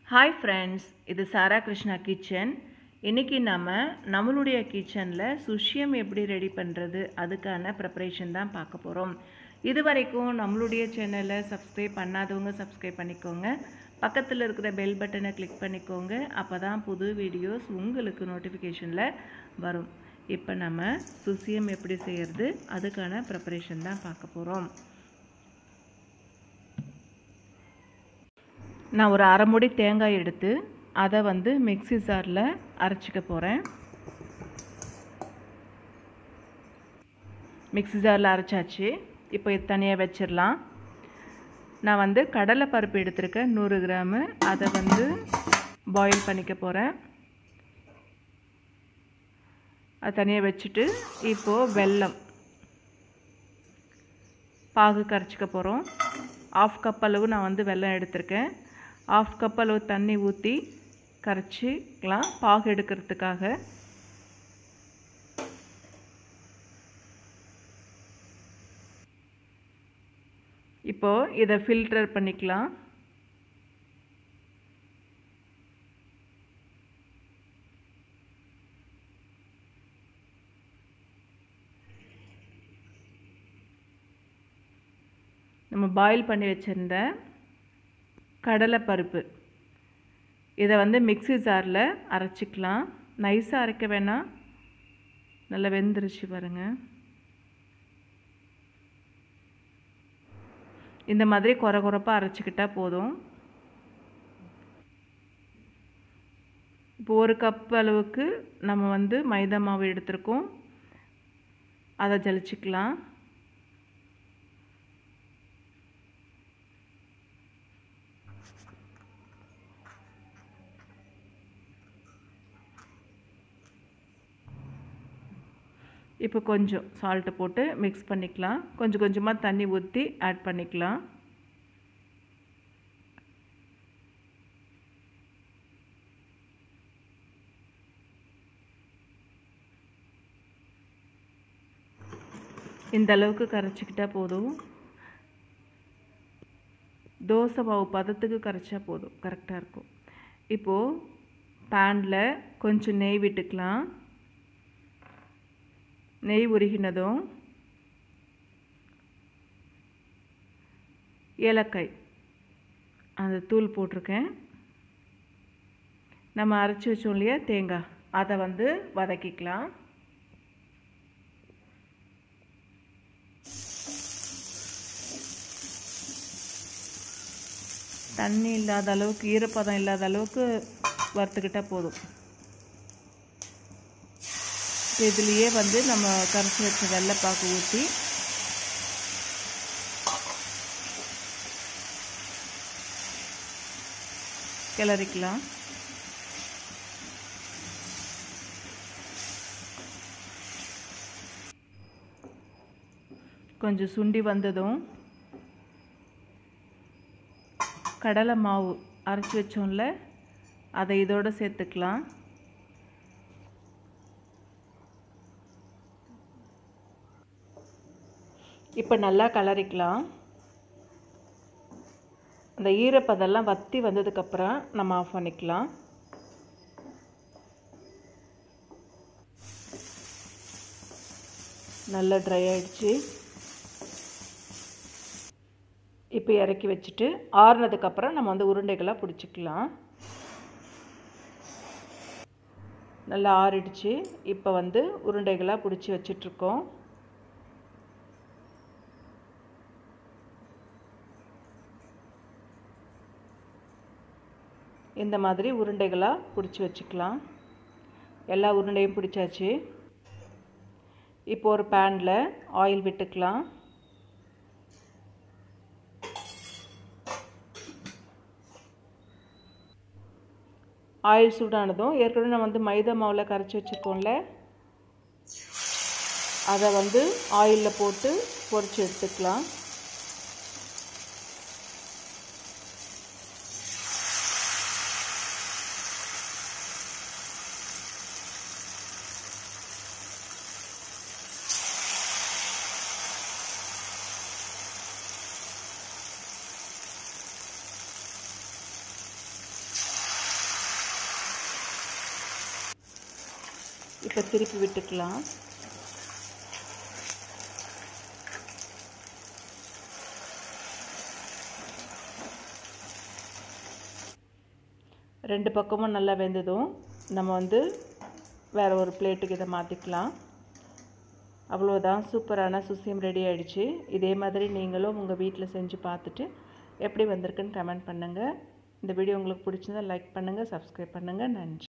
hi friends இது சாரா Krishna kitchen இன்றைக்கி நம்ம நம்மளுடைய கிச்சனில் சுஷியம் எப்படி ரெடி பண்ணுறது அதுக்கான ப்ரிப்பரேஷன் தான் பார்க்க போகிறோம் இது வரைக்கும் நம்மளுடைய சேனலை சப்ஸ்கிரைப் பண்ணாதவங்க சப்ஸ்கிரைப் பண்ணிக்கோங்க பக்கத்தில் இருக்கிற பெல் பட்டனை கிளிக் பண்ணிக்கோங்க அப்போ தான் புது வீடியோஸ் உங்களுக்கு நோட்டிஃபிகேஷனில் வரும் இப்போ நம்ம சுசியம் எப்படி செய்கிறது அதுக்கான ப்ரிப்பரேஷன் தான் பார்க்க போகிறோம் நான் ஒரு அரை மூடி தேங்காய் எடுத்து அதை வந்து மிக்ஸி ஜாரில் அரைச்சிக்க போகிறேன் மிக்ஸி ஜாரில் அரைச்சாச்சு இப்போ இது தனியாக வச்சிடலாம் நான் வந்து கடலை பருப்பு எடுத்திருக்கேன் நூறு கிராமு அதை வந்து பாயில் பண்ணிக்க போகிறேன் அது தனியாக வச்சுட்டு இப்போது வெல்லம் பாகு கரைச்சிக்க போகிறோம் ஆஃப் கப் அளவு நான் வந்து வெல்லம் எடுத்திருக்கேன் ஆஃப் கப் அளவு தண்ணி ஊற்றி கரைச்சிக்கலாம் பாகு எடுக்கிறதுக்காக இப்போது இதை ஃபில்டர் பண்ணிக்கலாம் நம்ம பாயில் பண்ணி வச்சுருந்த கடலைப்பருப்பு இதை வந்து மிக்ஸி ஜாரில் அரைச்சிக்கலாம் நைஸாக அரைக்க வேணாம் நல்லா வெந்துருச்சு பாருங்கள் இந்த மாதிரி குறை குறைப்பாக அரைச்சிக்கிட்டால் போதும் இப்போ ஒரு கப் அளவுக்கு நம்ம வந்து மைதா மாவு எடுத்திருக்கோம் அதை ஜலிச்சிக்கலாம் இப்போ கொஞ்சம் சால்ட்டு போட்டு மிக்ஸ் பண்ணிக்கலாம் கொஞ்சம் கொஞ்சமாக தண்ணி ஊற்றி ஆட் பண்ணிக்கலாம் இந்த அளவுக்கு கரைச்சிக்கிட்டால் போதும் தோசை மாவு பதத்துக்கு கரைச்சா போதும் கரெக்டாக இருக்கும் இப்போது பேனில் கொஞ்சம் நெய் விட்டுக்கலாம் நெய் உருகினதும் ஏலக்காய் அந்த தூள் போட்டிருக்கேன் நம்ம அரைச்சி வச்சோம் இல்லையா தேங்காய் அதை வந்து வதக்கிக்கலாம் தண்ணி இல்லாத அளவுக்கு ஈரப்பதம் இல்லாத அளவுக்கு வறுத்துக்கிட்டால் போதும் இதுலேயே வந்து நம்ம கரைச்சி வச்ச வெள்ளைப்பாக்கு ஊற்றி கிளறிக்கலாம் கொஞ்சம் சுண்டி வந்ததும் கடலை மாவு அரைச்சி வச்சோம்ல அதை இதோடு சேர்த்துக்கலாம் இப்போ நல்லா கலரிக்கலாம் அந்த ஈரப்பதெல்லாம் வற்றி வந்ததுக்கப்புறம் நம்ம ஆஃப் பண்ணிக்கலாம் நல்லா ட்ரை ஆகிடுச்சு இப்போ இறக்கி வச்சுட்டு ஆறுனதுக்கப்புறம் நம்ம வந்து உருண்டைகளாக பிடிச்சிக்கலாம் நல்லா ஆறிடுச்சு இப்போ வந்து உருண்டைகளாக பிடிச்சி வச்சிட்ருக்கோம் இந்த மாதிரி உருண்டைகளாக பிடிச்சி வச்சுக்கலாம் எல்லா உருண்டையும் பிடிச்சாச்சு இப்போ ஒரு பேனில் ஆயில் விட்டுக்கலாம் ஆயில் சூடானதும் ஏற்கனவே நம்ம வந்து மைதா மாவில் கரைச்சி வச்சுருக்கோம்ல அதை வந்து ஆயிலில் போட்டு பொரித்து எடுத்துக்கலாம் இப்போ திருப்பி விட்டுக்கலாம் ரெண்டு பக்கமும் நல்லா வெந்ததும் நம்ம வந்து வேறு ஒரு பிளேட்டுக்கு இதை மாற்றிக்கலாம் அவ்வளோதான் சூப்பரான சுசியம் ரெடி ஆகிடுச்சு இதே மாதிரி நீங்களும் உங்கள் வீட்டில் செஞ்சு பார்த்துட்டு எப்படி வந்திருக்குன்னு கமெண்ட் பண்ணுங்கள் இந்த வீடியோ உங்களுக்கு பிடிச்சிருந்தா லைக் பண்ணுங்கள் சப்ஸ்கிரைப் பண்ணுங்கள் நன்றி